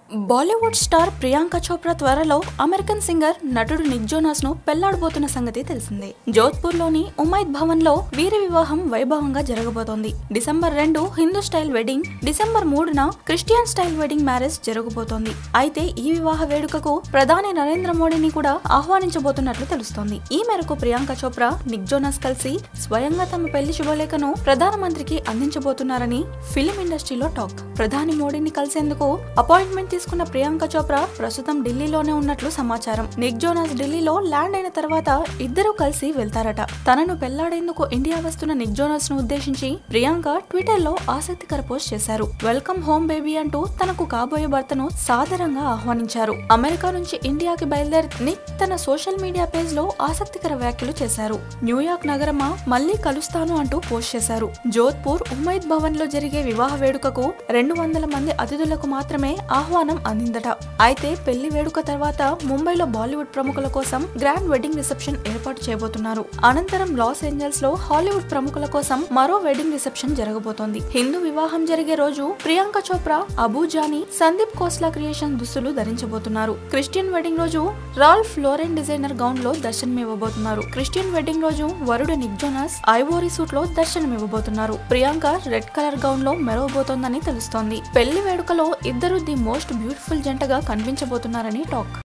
Bollywood star Priyanka Chopra త్వరలో American singer నటుడు Nick Jonas ను పెళ్లాడబోతున్న సంగతి తెలిసిందే జోధ్పూర్ లోని ఉమైద్ భవన్ లో వీరి వివాహం వైభవంగా జరగబోతోంది డిసెంబర్ రెండు హిందూ స్టైల్ వెడ్డింగ్ డిసెంబర్ మూడున క్రిస్టియన్ స్టైల్ వెడ్డింగ్ మ్యారేజ్ జరగబోతోంది అయితే ఈ వివాహ వేడుకకు ప్రధాని నరేంద్ర మోడీని కూడా ఆహ్వానించబోతున్నట్లు తెలుస్తోంది ఈ మేరకు ప్రియాంక చోప్రా నిక్ జోనాస్ కలిసి స్వయంగా తమ పెళ్లి శుభలేఖను ప్రధానమంత్రికి అందించబోతున్నారని ఫిలిం ఇండస్ట్రీలో టాక్ ప్రధాని మోడీని కలిసేందుకు అపాయింట్మెంట్ తీసుకున్న ప్రియాంక చోప్రా ప్రస్తుతం ఢిల్లీలోనే ఉన్నట్లు సమాచారం నిక్ జోనాస్ ఢిల్లీలో ల్యాండ్ అయిన తర్వాత ఇద్దరు కలిసి వెళ్తారట తనను పెళ్లాడేందుకు ఇండియా వస్తున్న నిక్ జోనాస్ ను ఉద్దేశించి ప్రియాంక ట్విట్టర్ లో ఆసక్తికర పోస్ట్ చేశారు వెల్కమ్ హోమ్ బేబీ అంటూ తనకు కాబోయే భర్తను సాదరంగా ఆహ్వానించారు అమెరికా నుంచి ఇండియాకి బయలుదేరి నిక్ తన సోషల్ మీడియా పేజ్ లో ఆసక్తికర వ్యాఖ్యలు చేశారు న్యూయార్క్ నగరమా మళ్ళీ కలుస్తాను అంటూ పోస్ట్ చేశారు జోధ్పూర్ ఉమైద్ భవన్ లో జరిగే వివాహ వేడుకకు రెండు వందల మంది అతిథులకు మాత్రమే ఆహ్వానం అందిందట అయితే పెళ్లి వేడుక తర్వాత ముంబైలో బాలీవుడ్ ప్రముఖుల కోసం గ్రాండ్ వెడ్డింగ్ రిసెప్షన్ ఏర్పాటు చేయబోతున్నారు అనంతరం లాస్ ఏంజల్స్ లో హాలీవుడ్ ప్రముఖుల కోసం మరో వెడ్డింగ్ రిసెప్షన్ జరగబోతోంది హిందూ వివాహం జరిగే రోజు ప్రియాంక చోప్రా అబూజాని సందీప్ కోస్లా క్రియేషన్ దుస్తులు ధరించబోతున్నారు క్రిస్టియన్ వెడ్డింగ్ రోజు రాల్ఫ్ లోరెన్ డిజైనర్ గౌన్ లో దర్శనమివ్వబోతున్నారు క్రిస్టియన్ వెడ్డింగ్ రోజు వరుడు నిక్ జోనాస్ ఐవోరీ సూట్ లో దర్శనమివ్వబోతున్నారు ప్రియాంక రెడ్ కలర్ గౌన్ లో మెరవబోతోందని తెలుస్తోంది పెళ్లి వేడుకలో ఇద్దరు ది మోస్ట్ బ్యూటిఫుల్ జంటగా కనిపించబోతున్నారని టాక్